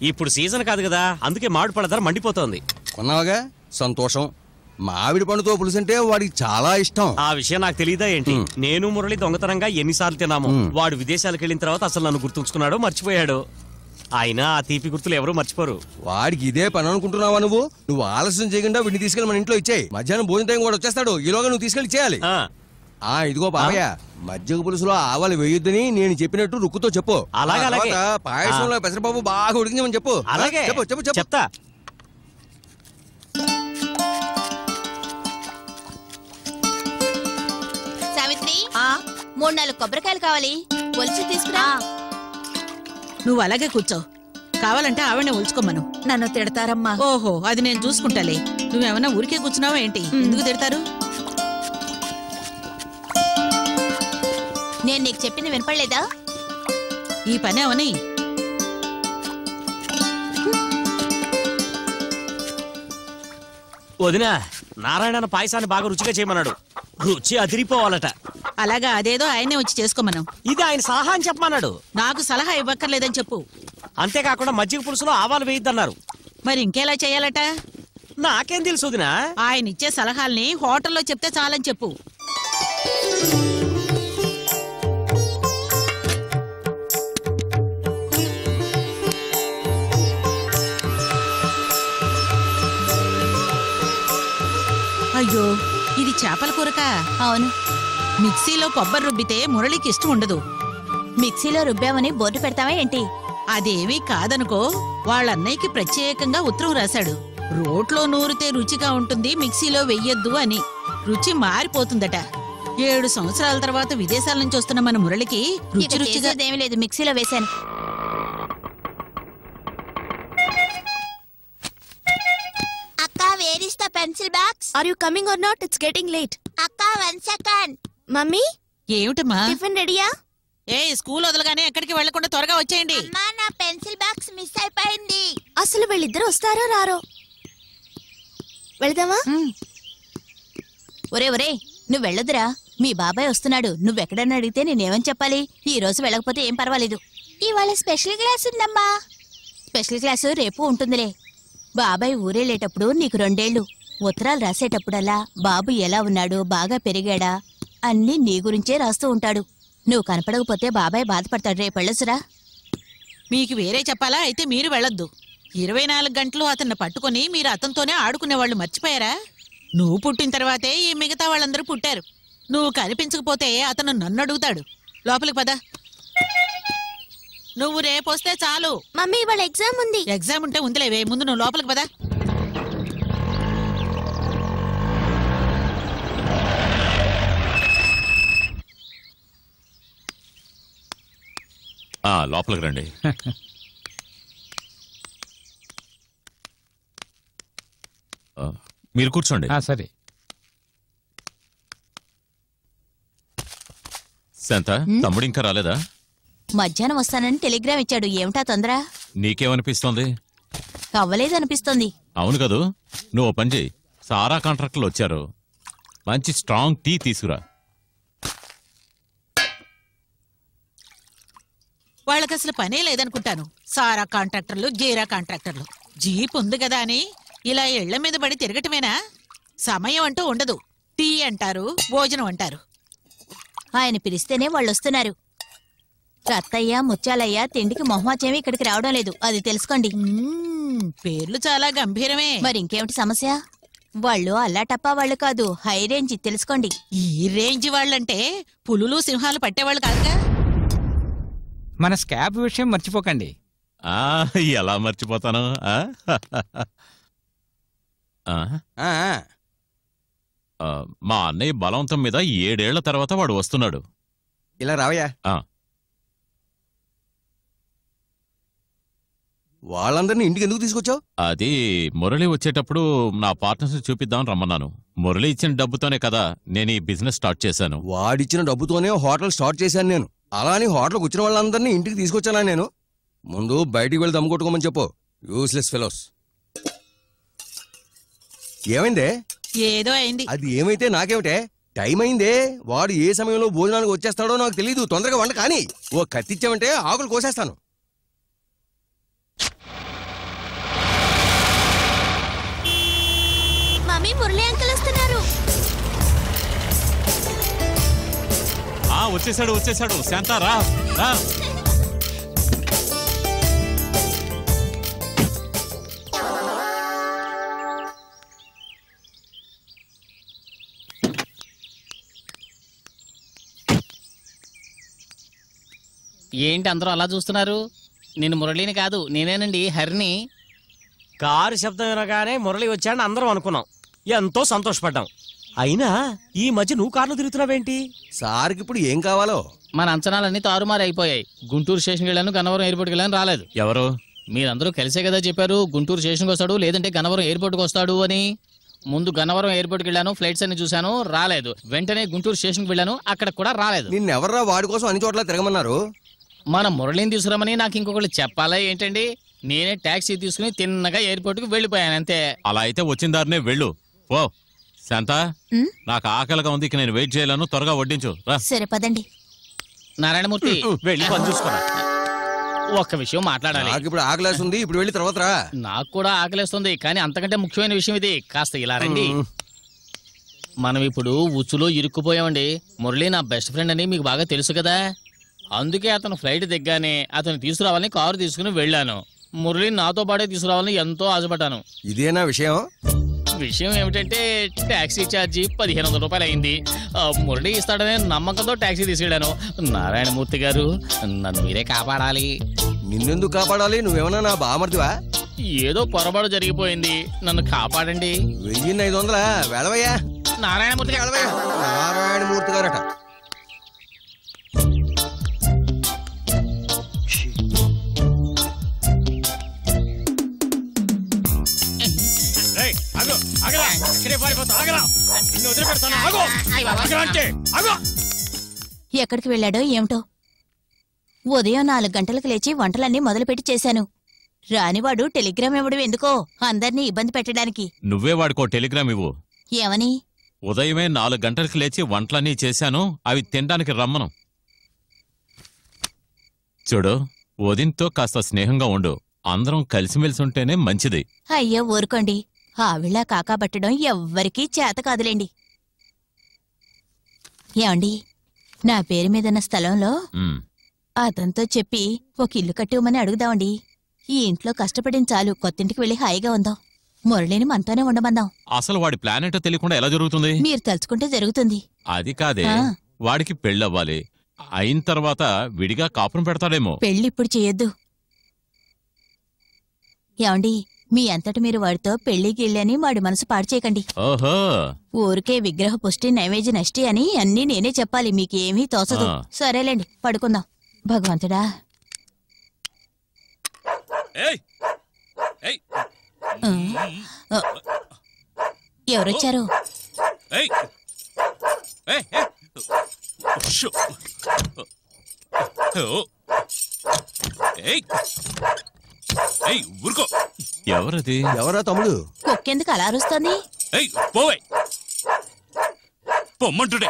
ఇప్పుడు సీజన్ కాదు కదా అందుకే మామిడి పళ్ళ ధర మండిపోతోంది కొన్నావుగా సంతోషం మామిడి పండుతో పులుసు అంటే వాడికి చాలా ఇష్టం ఆ విషయం నాకు తెలియదా ఏంటి నేను మురళి దొంగతనంగా ఎన్నిసార్లు తిన్నాము వాడు విదేశాలకు వెళ్ళిన తర్వాత అసలు నన్ను గుర్తుంచుకున్నాడో మర్చిపోయాడు అయినా ఆ తీపి గుర్తులు ఎవరూ మర్చిపోరు వాడికి ఇదే పని అనుకుంటున్నావా నువ్వు నువ్వు ఆలస్యం చేయకుండా వీడిని తీసుకెళ్ళి మన ఇంట్లో ఇచ్చేయి మధ్యాహ్నం భోజనం టైం కూడా వచ్చేస్తాడు ఈలోగా నువ్వు తీసుకెళ్ళి ఇచ్చేయాలి ఆ, ఆ ఇదిగో బాబయ్య మజ్జిగ పులుసులో ఆవాలు వేయొద్దని నేను చెప్పినట్టు రుక్కుతో చెప్పు అలాగే, ఆ అలాగే. తర్వాత పాయసంలో పెసరబాబు బాగా ఉడికించమని చెప్పు అలాగే చెప్పు చెప్పు చెప్పు చెప్తా సావిత్రి మూడు నాలుగు కొబ్బరికాయలు కావాలి ఒలిచి తీసుకురా నువ్వు అలాగే కూర్చో కావాలంటే ఆవిడనే ఉంచుకోమను నన్ను తిడతారమ్మా ఓహో అది నేను చూసుకుంటాలే నువ్వేమన్నా ఊరికే కూర్చున్నావా ఏంటి ఎందుకు తిడతారు నేను నీకు చెప్పింది వినపడలేదా ఈ పని అవని వదినా నారాయణ పాయసాన్ని బాగా రుచిగా చేయమన్నాడు రుచి అదిరిపోవాలట అలాగా అదేదో ఆయనే వచ్చి చేసుకోమను ఇది ఆయన సలహా అని చెప్పమన్నాడు నాకు సలహా ఇవ్వక్కర్లేదని చెప్పు అంతేకాకుండా మజ్జిగ పులుసులో ఆవాలు వేయొద్దన్నారు మరి ఇంకెలా చేయాలట నాకేం తెలుసు వదినా ఆయన ఇచ్చే సలహాల్ని హోటల్లో చెప్తే చాలని చెప్పు అయ్యో ఇది చేపల కూరక అవును మిక్సీలో కొబ్బరి రుబ్బితే మురళికి ఇష్టం ఉండదు మిక్సీలో రుబ్బామని బోర్డు పెడతావా ఏంటి అదేమీ కాదనుకో వాళ్ళ అన్నయ్యకి ప్రత్యేకంగా ఉత్తరం రాశాడు రోట్లో నూరితే రుచిగా ఉంటుంది మిక్సీలో వెయ్యొద్దు అని రుచి మారిపోతుందట ఏడు సంవత్సరాల తర్వాత విదేశాల నుంచి వస్తున్న మన మురళికి రుచి ఇక రుచిగా చేసేదేమీ లేదు మిక్సీలో వేశాను అక్క where is the pencil box are you coming or not it's getting late అక్క వన్ సెకండ్ మమ్మీ ఏమిటమ్మా టిఫిన్ రెడీయా ఏ స్కూల్ వదలగానే ఎక్కడికి వెళ్లకుండా త్వరగా వచ్చేయండి అమ్మా నా పెన్సిల్ బాక్స్ మిస్ అయిపోయింది అసలు వీళ్ళిద్దరు వస్తారో రారో వెళదామా ఒరే ఒరే నువ్వు వెళ్ళొద్దురా మీ బాబాయ్ వస్తున్నాడు నువ్వెక్కడన్నా అడిగితే నేనేమని చెప్పాలి ఈ రోజు వెళ్ళకపోతే ఏం పర్వాలేదు ఇవాళ స్పెషల్ క్లాస్ ఉందమ్మా స్పెషల్ క్లాసు రేపు ఉంటుందిలే బాబాయ్ ఊరెళ్ళేటప్పుడు నీకు రెండేళ్లు ఉత్తరాలు రాసేటప్పుడల్లా బాబు ఎలా ఉన్నాడు బాగా పెరిగాడా అన్నీ నీ గురించే రాస్తూ ఉంటాడు నువ్వు కనపడకపోతే బాబాయ్ బాధపడతాడు రేపు వెళ్ళొచ్చురా మీకు వేరే చెప్పాలా అయితే మీరు వెళ్ళొద్దు ఇరవై నాలుగు గంటలు అతన్ని పట్టుకొని మీరు అతనితోనే ఆడుకునే వాళ్ళు మర్చిపోయారా నువ్వు పుట్టిన తర్వాతే ఈ మిగతా వాళ్ళందరూ పుట్టారు నువ్వు కనిపించకపోతే అతను నన్ను అడుగుతాడు లోపలికి పద నువ్వు రేపొస్తే చాలు మమ్మీ ఇవాళ ఎగ్జామ్ ఉంది ఎగ్జామ్ ఉంటే ఉందిలేవే ముందు నువ్వు లోపలికి పద ఆ లోపలికి రండి ఆ, మీరు కూర్చోండి సరే శాంత తమ్ముడు ఇంకా రాలేదా మధ్యాహ్నం వస్తానని టెలిగ్రామ్ ఇచ్చాడు ఏమిటా తొందర నీకేమనిపిస్తోంది అవ్వలేదనిపిస్తోంది అవును కదూ నువ్వు ఓ పని చేయి సారా కాంట్రాక్టర్లు వచ్చారు మంచి స్ట్రాంగ్ టీ తీసుకురా వాళ్ళకి అసలు పనే లేదనుకుంటాను సారా కాంట్రాక్టర్లు గీరా కాంట్రాక్టర్లు జీప్ ఉంది కదా అని ఇలా ఇళ్ల మీద పడి తిరగటమేనా సమయం అంటూ ఉండదు టీ అంటారు భోజనం అంటారు ఆయన పిలిస్తేనే వాళ్ళు వస్తున్నారు రత్తయ్య ముత్యాలయ్య తిండికి మొహమాచేమి ఇక్కడికి రావడం లేదు అది తెలుసుకోండి మ్మ్, పేర్లు చాలా గంభీరమే మరి ఇంకేమిటి సమస్య వాళ్ళు అల్లాటప్పా వాళ్ళు కాదు హై రేంజ్ తెలుసుకోండి ఈ రేంజ్ వాళ్ళంటే పులులు సింహాలు పట్టేవాళ్ళు కాదుగా మన స్కాబ్ విషయం మర్చిపోకండి ఆ ఎలా మర్చిపోతాను ఆ? ఆ, ఆ, ఆ, మా అన్నయ్య బలవంతం మీద ఏడేళ్ల తర్వాత వాడు వస్తున్నాడు ఇలా రావయ్యా ఆ. వాళ్ళందరినీ ఇంటికి ఎందుకు తీసుకొచ్చావు అది మురళి వచ్చేటప్పుడు నా పార్ట్నర్స్ చూపిద్దామని రమ్మన్నాను మురళి ఇచ్చిన డబ్బుతోనే కదా నేను ఈ బిజినెస్ స్టార్ట్ చేశాను వాడిచ్చిన డబ్బుతోనే హోటల్ స్టార్ట్ చేశాను నేను అలా అని హోటల్కి వచ్చిన వాళ్ళందరినీ ఇంటికి తీసుకొచ్చానా నేను ముందు బయటికి వెళ్ళి దమ్ము కొట్టుకోమని చెప్పు యూస్లెస్ ఫెలోస్ ఏమైందే ఏదో అయింది అది ఏమైతే నాకేమిటే టైం అయిందే వాడు ఏ సమయంలో భోజనానికి వచ్చేస్తాడో నాకు తెలియదు తొందరగా వంట కానీ ఓ కత్తిచ్చామంటే ఆకులు కోసేస్తాను వచ్చేసాడు వచ్చేసాడు శాంత రా రా ఏంటి అందరూ అలా చూస్తున్నారు నేను మురళిని కాదు నేనేనండి హరిని కారు శబ్దం వినగానే మురళి వచ్చాడని అందరం అనుకున్నాం ఎంతో సంతోషపడ్డాం అయినా ఈ మధ్య నువ్వు కార్లు తిరుగుతున్నావేంటి సార్కి ఇప్పుడు ఏం కావాలో మన అంచనాలన్నీ తారుమారు అయిపోయాయి గుంటూరు స్టేషన్కి వెళ్ళాను గన్నవరం ఎయిర్పోర్ట్కి వెళ్ళాను రాలేదు ఎవరు మీరందరూ కలిసే కదా చెప్పారు గుంటూరు స్టేషన్కి వస్తాడు లేదంటే గన్నవరం ఎయిర్పోర్ట్కి వస్తాడు అని ముందు గన్నవరం ఎయిర్పోర్ట్కి వెళ్ళాను ఫ్లైట్స్ అన్ని చూశాను రాలేదు వెంటనే గుంటూరు స్టేషన్కి వెళ్ళాను అక్కడ కూడా రాలేదు నిన్నెవర్రా వాడి కోసం అన్ని చోట్ల తిరగమన్నారు మన మురళిని తీసుకురమని నాకు ఇంకొకళ్ళు చెప్పాలా ఏంటండి నేనే టాక్సీ తీసుకుని తిన్నగా ఎయిర్పోర్ట్కి వెళ్ళిపోయాను అంతే అలా అయితే వచ్చిన దారినే వెళ్ళు ఓ శాంత ఉమ్, నాకు ఆకలిగా ఉంది ఇక నేను వెయిట్ చేయలేను త్వరగా వడ్డించు రా సరే పదండి నారాయణమూర్తి వెళ్ళి పని చూసుకోరా ఒక్క విషయం మాట్లాడాలి నాకు ఇప్పుడు ఆకలేసి ఉంది ఇప్పుడు వెళ్ళి తర్వాత రా నాకు కూడా ఆకలేస్తుంది కానీ అంతకంటే ముఖ్యమైన విషయం ఇది కాస్త ఇలా రండి మనం ఇప్పుడు ఉచ్చులో ఇరుక్కుపోయామండి మురళి నా బెస్ట్ ఫ్రెండ్ అని మీకు బాగా తెలుసు కదా అందుకే అతను ఫ్లైట్ దిగ్గానే అతను తీసుకురావాలని కారు తీసుకుని వెళ్ళాను మురళిని నాతో పాటే తీసుకురావాలని ఎంతో ఆశపడ్డాను ఇదేనా విషయం విషయం ఏమిటంటే ట్యాక్సీ ఛార్జీ పదిహేను వందల రూపాయలు అయింది ఆ, మురళి ఇస్తాడనే నమ్మకంతో ట్యాక్సీ తీసుకెళ్ళాను నారాయణమూర్తి గారు నన్ను మీరే కాపాడాలి నిన్నెందుకు కాపాడాలి నువ్వేమన్నా నా బామర్దివా ఏదో పొరపాటు జరిగిపోయింది నన్ను కాపాడండి వెయ్యి ఐదు వందలా వెళ్ళవయ్యా నారాయణమూర్తి గారు వెళ్ళవయ్యా నారాయణమూర్తి గారట ఎక్కడికి వెళ్ళాడో ఏమిటో ఉదయం నాలుగు గంటలకు లేచి వంటలన్నీ మొదలుపెట్టి చేశాను రానివాడు టెలిగ్రామ్ ఇవ్వడం ఎందుకో అందర్నీ ఇబ్బంది పెట్టడానికి నువ్వే వాడికో టెలిగ్రామ్ ఇవ్వు ఏమని ఉదయమే నాలుగు గంటలకు లేచి వంటలన్నీ చేశాను అవి తినడానికి రమ్మను చూడు వదిన్తో కాస్త స్నేహంగా ఉండు అందరం కలిసిమెలిసి ఉంటేనే మంచిది అయ్యో ఊరుకోండి ఆవిళ్ళ కాకాబట్టడం ఎవ్వరికీ చేత కాదులేండి ఏమండి నా పేరు మీదున్న స్థలంలో ఉమ్. అతనితో చెప్పి ఒక ఇల్లు కట్టివ్వమని అడుగుదామండి ఈ ఇంట్లో కష్టపడిన చాలు కొత్తింటికి వెళ్ళి హాయిగా ఉందాం మురళిని మనతోనే ఉండమందాం అసలు వాడి ప్లాన్ ఏంటో తెలియకుండా ఎలా జరుగుతుంది మీరు తలుచుకుంటే జరుగుతుంది అది కాదే ఆ. వాడికి పెళ్ళవ్వాలి అయిన తర్వాత విడిగా కాపురం పెడతాడేమో పెళ్లి ఇప్పుడు చేయొద్దు ఏమండి మీ అంతటి మీరు వాడితో పెళ్లి గిళ్ళి అని వాడి మనసు పాడు చేయకండి ఓహో ఊరికే విగ్రహ పుష్టి నైవేద్య నష్టి అని అన్నీ నేనే చెప్పాలి మీకేమీ తోచదు ఆ. సరేలేండి పడుకుందాం భగవంతుడా ఆ. ఆ. ఎవరొచ్చారు ఊరుకో ఎవరది ఎవరా తమ్ముడు కుక్కెందుకు అలా అరుస్తోంది ఏయ్ పోవే పొమ్మంటుడే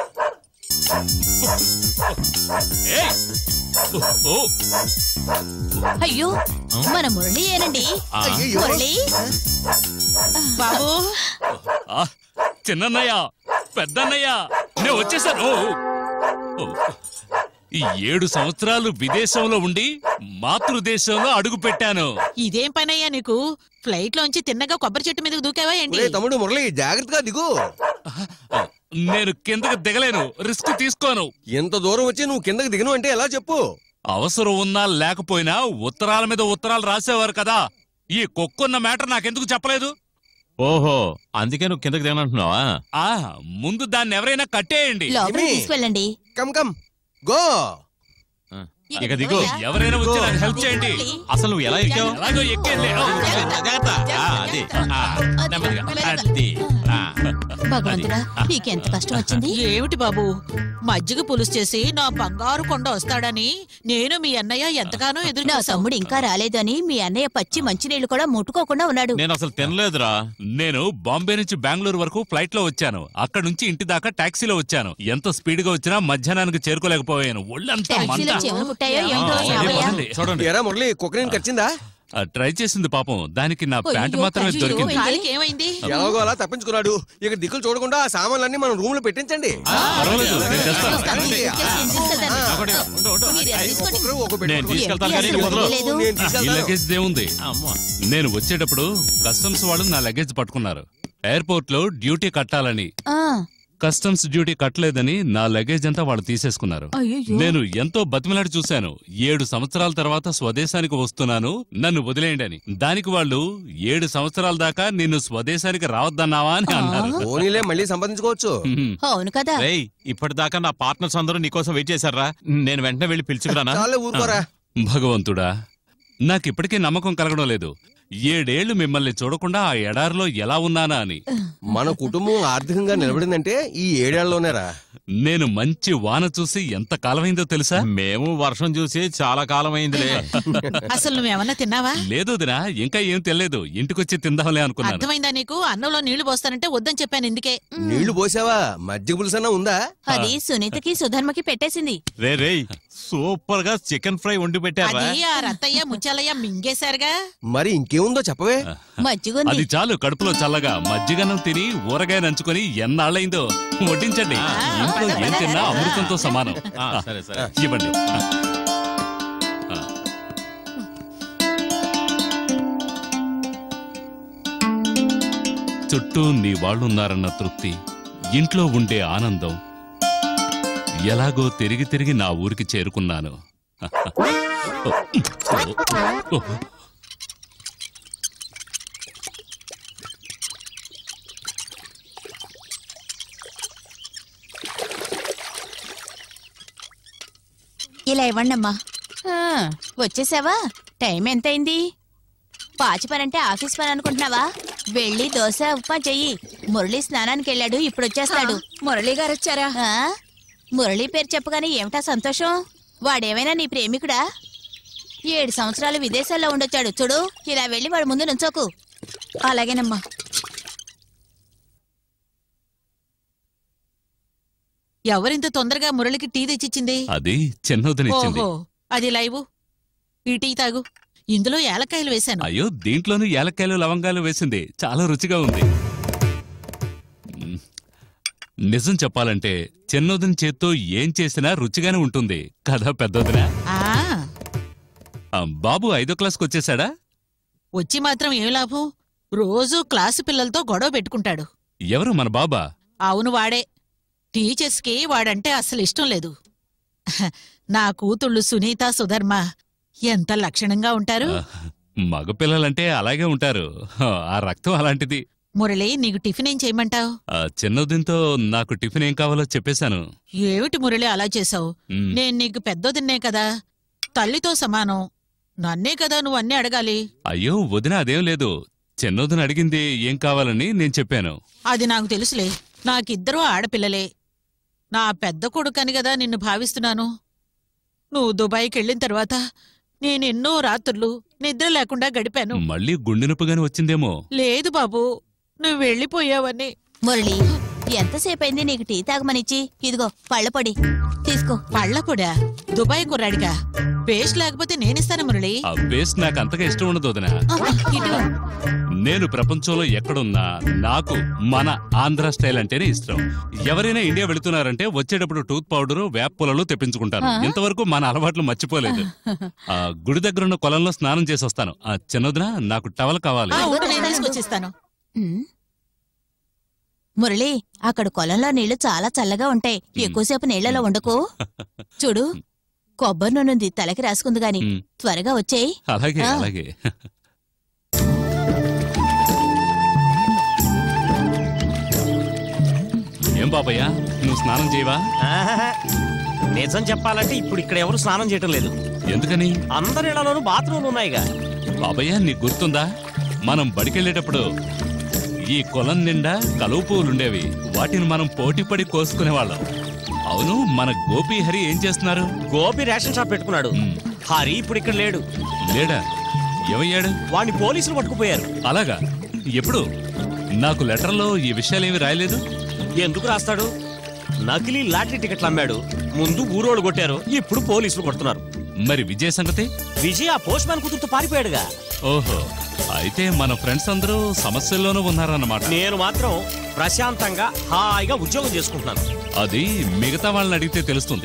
ఏయ్ ఓ, ఓ అయ్యో మన మురళి ఏనండి ఆ. మురళి బాబు ఆ, చిన్నన్నయ్య పెద్దన్నయ్య నేను వచ్చేసాను ఓ, ఈ ఏడు సంవత్సరాలు విదేశంలో ఉండి మాతృదేశంలో అడుగు పెట్టాను ఇదేం పనయ్యా నీకు ఫ్లైట్ లోంచి తిన్నగా కొబ్బరి చెట్టు మీదకి దూకావా ఏంటి ఒరే తమ్ముడు మురళి జాగ్రత్తగా దిగు నేను కిందకి దిగలేను రిస్క్ తీసుకోను ఎంత దూరం వచ్చి నువ్వు కిందకి దిగను అంటే ఎలా చెప్పు అవసరం ఉన్నా లేకపోయినా ఉత్తరాల మీద ఉత్తరాలు రాసేవారు కదా ఈ కుక్కున్న మ్యాటర్ నాకెందుకు చెప్పలేదు ఓహో అందుకే నువ్వు కిందకి దిగనంటున్నావా ఆ ముందు దాన్ని ఎవరైనా కట్టేయండి లోపలికి ఏమి? తీసుకెళ్ళండి కమ్ కమ్ గో ఇక దిగు ఎవరైనా వచ్చి నాకు హెల్ప్ చేయండి అసలు నువ్వు ఎలా ఎక్కావు ఎలాగో ఎక్కేలే జాగ్రత్త. ఆ, అది ఆ, నెమ్మదిగా. అది ఆ. భగవంతుడా నీకెంత కష్టం వచ్చింది ఏమిటి బాబు మజ్జిగ పులుసు చేసి నా బంగారు కొండ వస్తాడని నేను మీ అన్నయ్య ఎంతగానో ఎదురు నా చూశాం. తమ్ముడు ఇంకా రాలేదని మీ అన్నయ్య పచ్చి మంచినీళ్లు కూడా ముట్టుకోకుండా ఉన్నాడు నేను అసలు తినలేదురా నేను బాంబే నుంచి బెంగళూరు వరకు ఫ్లైట్ లో వచ్చాను అక్కడ నుంచి ఇంటి దాకా టాక్సీలో వచ్చాను ఎంత స్పీడ్ గా వచ్చినా మధ్యాహ్నానికి చేరుకోలేకపోయాను ఒళ్ళంతా మంట టాక్సీలో చెవులు పుట్టాయో ఆ, ఏంటో అదే రామయ్య పదండి. చూడండి ఎరా మురళి కుక్కరేం ఖర్చిందా ట్రై చేసింది పాపం దానికి నా ప్యాంట్ అయ్యో, మాత్రమే అయ్యో, దొరికింది కాలికి ఏమైంది ఎలాగో అలా తప్పించుకున్నాడు ఇక దిక్కులు చూడకుండా ఆ సామాన్లన్నీ మనం రూమ్ లో పెట్టించండి పర్వాలేదు నేను తెస్తాను వస్తాను. రండి. తీసుకెళ్తాను. ఒకటి, ఉండు, ఉండు. మీరు అది తీసుకోండి. ఒక్కొక్కరు ఒక్కొక్క నేను పెట్టుకోండి. తీసుకెళ్తాను కానీ అసలు నువ్వు వదలవు. వదిలేదు. నేను ఈ తీసుకెళ్తాను. లగేజ్ దేవుంది అమ్మా నేను వచ్చేటప్పుడు కస్టమ్స్ వాళ్ళు నా లగేజ్ పట్టుకున్నారు ఎయిర్పోర్ట్ లో డ్యూటీ కట్టాలని ఆ, కస్టమ్స్ డ్యూటీ కట్టలేదని నా లగేజ్ అంతా వాళ్ళు తీసేసుకున్నారు అయ్యయ్యో. నేను ఎంతో బతిమలాడి చూశాను ఏడు సంవత్సరాల తర్వాత స్వదేశానికి వస్తున్నాను నన్ను వదిలేయండి అని దానికి వాళ్ళు ఏడు సంవత్సరాల దాకా నిన్ను స్వదేశానికి రావద్దన్నావా అని అన్నారు పోనీలే మళ్ళీ సంపాదించుకోవచ్చు హ్మ్. అవును కదా రేయ్ ఇప్పటిదాకా నా పార్ట్నర్స్ అందరూ నీకోసం వెయిట్ చేశారా నేను వెంటనే వెళ్ళి పిలుచుకురానా చాలే ఊరుకోరా భగవంతుడా నాకిప్పటికీ నమ్మకం కలగడం లేదు ఏడేళ్లు మిమ్మల్ని చూడకుండా ఆ ఎడారిలో ఎలా ఉన్నానా అని మన కుటుంబం ఆర్థికంగా నిలబడిందంటే ఈ ఏడేళ్లలోనేరా నేను మంచి వాన చూసి ఎంత కాలమైందో తెలుసా మేము వర్షం చూసి చాలా కాలం అయిందిలే అసలు నువ్వేమన్నా తిన్నావా లేదు దినా ఇంకా ఏం తెలియదు ఇంటికొచ్చి తిందాంలే అనుకున్నాను అర్థమైందా నీకు అన్నంలో నీళ్లు పోస్తానంటే వద్దని చెప్పాను ఇందుకే నీళ్లు పోసావా మజ్జిగ పులుసన్నా ఉందా అది సునీతకి సుధర్మకి పెట్టేసింది రే రేయ్ సూపర్ గా చికెన్ ఫ్రై వండి పెట్టారా అది ఆ రత్తయ్య ముచ్చాలయ్య మింగేశారుగా మరి ఇంకేముందో చెప్పవే మజ్జిగుంది అది చాలు కడుపులో చల్లగా మజ్జిగన్నం తిని ఊరగాయ నంచుకొని ఎన్నాళ్ళైందో వడ్డించండి ఇంట్లో ఏం తిన్నా అమృతంతో సమానం ఆ, సరే సరే ఇవ్వండి ఆ. చుట్టూ నీ వాళ్ళున్నారన్న తృప్తి ఇంట్లో ఉండే ఆనందం ఎలాగో తిరిగి తిరిగి నా ఊరికి చేరుకున్నాను ఇలా ఇవ్వండమ్మా ఆ, వచ్చేసావా టైం ఎంతైంది పాచి పని అంటే ఆఫీస్ పని అనుకుంటున్నావా వెళ్ళి దోశ ఉప్మా చెయ్యి మురళి స్నానానికి వెళ్ళాడు ఇప్పుడు వచ్చేస్తాడు మురళి గారు వచ్చారా మురళి పేరు చెప్పగానే ఏమిటా సంతోషం వాడేమైనా నీ ప్రేమికుడా ఏడు సంవత్సరాలు విదేశాల్లో ఉండొచ్చాడు చూడు ఇలా వెళ్ళి వాడి ముందు నుంచోకు అలాగేనమ్మా ఎవరింత తొందరగా మురళికి టీ తెచ్చిచ్చింది అది చిన్నదినిచ్చింది ఓహో అది లైవ్ ఈ టీ తాగు ఇందులో ఏలకాయలు వేశాను అయ్యో దీంట్లోనూ ఏలక్కాయలు లవంగాలు వేసింది చాలా రుచిగా ఉంది మ్, నిజం చెప్పాలంటే చిన్నోదిన చేత్తో ఏం చేసినా రుచిగానే ఉంటుంది కదా పెద్దోదిన ఆ ఆ, బాబు ఐదో క్లాస్కి వచ్చేసాడా వచ్చి మాత్రం ఏం లాభం రోజూ క్లాసు పిల్లలతో గొడవ పెట్టుకుంటాడు ఎవరు మన బాబా అవును వాడే టీచర్స్కి వాడంటే అసలు ఇష్టం లేదు నా కూతుళ్ళు సునీత సుధర్మ ఎంత లక్షణంగా ఉంటారు ఆ, మగపిల్లలంటే అలాగే ఉంటారు ఆ రక్తం అలాంటిది మురళి నీకు టిఫిన్ ఏం చేయమంటావు ఆ, చిన్నోదినతో నాకు టిఫిన్ ఏం కావాలో చెప్పేశాను ఏమిటి మురళి అలా చేసావు మ్, నేను నీకు పెద్దోదిన్నే కదా తల్లితో సమానం నన్నే కదా నువ్వు అన్నీ అడగాలి అయ్యో వదిన అదేం లేదు చిన్నోదిన అడిగింది ఏం కావాలని నేను చెప్పాను అది నాకు తెలుసులే నాకిద్దరూ ఆడపిల్లలే నా పెద్ద కొడుకని కదా నిన్ను భావిస్తున్నాను నువ్వు దుబాయ్కి వెళ్ళిన తర్వాత నేనెన్నో రాత్రులు నిద్ర లేకుండా గడిపాను మళ్ళీ గుండె నొప్పిగాని వచ్చిందేమో లేదు బాబు నువ్వు వెళ్ళిపోయావని మురళి ఎంతసేపు అయింది నీకు టీ తాగమనిచ్చి ఇదిగో పళ్ళ పొడి తీసుకో పళ్ళపొడా దుబాయ్ కుర్రాడిగా పేస్ట్ లేకపోతే నేనిస్తాను మురళి ఆ పేస్ట్ నాకు అంతగా ఇష్టం ఉండదు వదిన ఆహా, ఇటు నేను ప్రపంచంలో ఎక్కడున్నా నాకు మన ఆంధ్ర స్టైల్ అంటేనే ఇష్టం ఎవరైనా ఇండియా వెళుతున్నారంటే వచ్చేటప్పుడు టూత్ పౌడర్ వేప పొలలో తెప్పించుకుంటాను ఇంతవరకు మన అలవాట్లు మర్చిపోలేదు ఆ గుడి దగ్గర ఉన్న కొలంలో స్నానం చేసి వస్తాను ఆ చిన్నదిన నాకు టవల్ కావాలి ఆ, ఉండు, నేను తీసుకొచ్చిస్తాను ఉమ్. మురళి అక్కడ కొలంలో నీళ్లు చాలా చల్లగా ఉంటాయి ఎక్కువసేపు నీళ్లలో ఉండకు చూడు కొబ్బరి నూనె తలకి రాసుకుంది గాని ఉమ్. త్వరగా వచ్చేయ్ అలాగే ఆ. అలాగే ఏం బాబయ్య నువ్వు స్నానం చేయవా ఆహాహా. నిజం చెప్పాలంటే ఇప్పుడు ఇక్కడ ఎవరు స్నానం చేయటం లేదు ఎందుకని అందరి ఇళ్లలోనూ బాత్రూమ్లు ఉన్నాయిగా బాబయ్య నీకు గుర్తుందా మనం బడికెళ్ళేటప్పుడు ఈ కొలం నిండా కలువ పువ్వులుండేవి వాటిని మనం పోటీపడి కోసుకునేవాళ్ళం అవును మన గోపి హరి ఏం చేస్తున్నారు గోపి రేషన్ షాప్ పెట్టుకున్నాడు ఉమ్, హరి ఇప్పుడు ఇక్కడ లేడు లేడా ఏమయ్యాడు వాడిని పోలీసులు పట్టుకుపోయారు అలాగా ఎప్పుడు నాకు లెటర్లో ఈ విషయాలేమి రాయలేదు ఎందుకు రాస్తాడు నకిలీ లాటరీ టికెట్లు అమ్మాడు ముందు ఊరోళ్ళు కొట్టారు ఇప్పుడు పోలీసులు కొడుతున్నారు మరి విజయ్ సంగతి విజయ్ ఆ పోస్ట్ మ్యాన్ కూతురుతో పారిపోయాడుగా ఓహో అయితే మన ఫ్రెండ్స్ అందరూ సమస్యల్లోనూ ఉన్నారన్నమాట నేను మాత్రం ప్రశాంతంగా హాయిగా ఉద్యోగం చేసుకుంటున్నాను అది మిగతా వాళ్ళని అడిగితే తెలుస్తుంది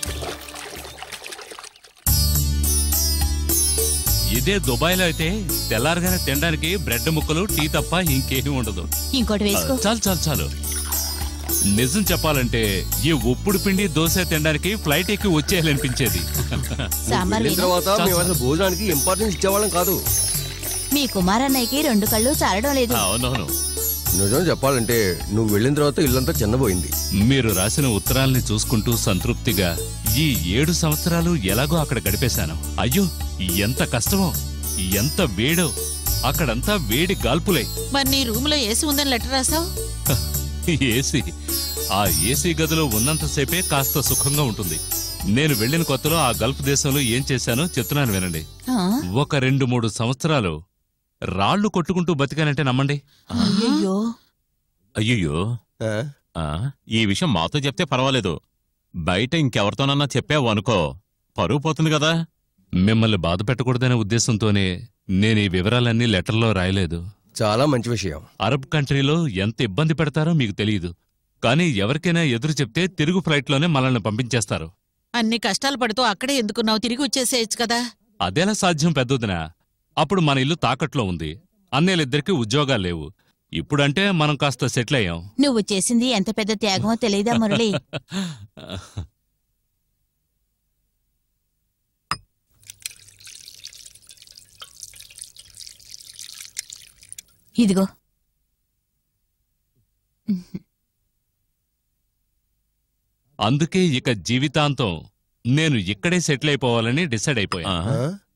ఇదే దుబాయ్లో అయితే తెల్లారగానే తినడానికి బ్రెడ్ ముక్కలు టీ తప్ప ఇంకేమీ ఉండదు ఇంకోటి వేసుకో చాలు చాలు చాలు నిజం చెప్పాలంటే ఈ ఉప్పుడు పిండి దోశ తినడానికి ఫ్లైట్ ఎక్కి వచ్చేయాలనిపించేది సాంబార్ వెళ్ళిన వేయనా? తర్వాత చాలు, మేము అసలు భోజనానికి ఇంపార్టెన్స్ ఇచ్చేవాళ్ళం కాదు మీ కుమారన్నయ్యకి రెండు కళ్ళు చాలడం లేదు అవునవును నిజం చెప్పాలంటే నువ్వు వెళ్ళిన తర్వాత ఇల్లంతా చిన్నపోయింది మీరు రాసిన ఉత్తరాల్ని చూసుకుంటూ సంతృప్తిగా ఈ ఏడు సంవత్సరాలు ఎలాగో అక్కడ గడిపేశాను అయ్యో ఎంత కష్టమో ఎంత వేడో అక్కడంతా వేడి గాల్పులే మరి నీ రూమ్ లో ఏసీ ఉందని లెటర్ రాసావు ఏసీ ఆ ఏసీ గదిలో ఉన్నంతసేపే కాస్త సుఖంగా ఉంటుంది నేను వెళ్ళిన కొత్తలో ఆ గల్ఫ్ దేశంలో ఏం చేశానో చెప్తున్నాను వినండి ఆ? ఒక రెండు మూడు సంవత్సరాలు రాళ్లు కొట్టుకుంటూ బతికానంటే నమ్మండి అయ్యయ్యో అయ్యయ్యో ఆ? ఆ, ఈ విషయం మాతో చెప్తే పర్వాలేదు బయట ఇంకెవరితోనన్నా చెప్పావు అనుకో పరువు పోతుంది కదా మిమ్మల్ని బాధ పెట్టకూడదనే ఉద్దేశంతోనే నేను ఈ వివరాలన్నీ లెటర్లో రాయలేదు చాలా మంచి విషయం అరబ్ కంట్రీలో ఎంత ఇబ్బంది పెడతారో మీకు తెలియదు కానీ ఎవరికైనా ఎదురు చెప్తే తిరుగు ఫ్లైట్లోనే మనల్ని పంపించేస్తారు అన్ని కష్టాలు పడుతూ అక్కడే ఎందుకున్నావు తిరిగి వచ్చేసేయచ్చు కదా అదెలా సాధ్యం పెద్దదినా అప్పుడు మన ఇల్లు తాకట్లో ఉంది అన్నయ్యలిద్దరికీ ఉద్యోగాలు లేవు ఇప్పుడంటే మనం కాస్త సెటిల్ అయ్యాం నువ్వు చేసింది ఎంత పెద్ద త్యాగమో తెలియదా మురళి ఇదిగో అందుకే ఇక జీవితాంతం నేను ఇక్కడే సెటిల్ అయిపోవాలని డిసైడ్ అయిపోయా ఆ, ఆ?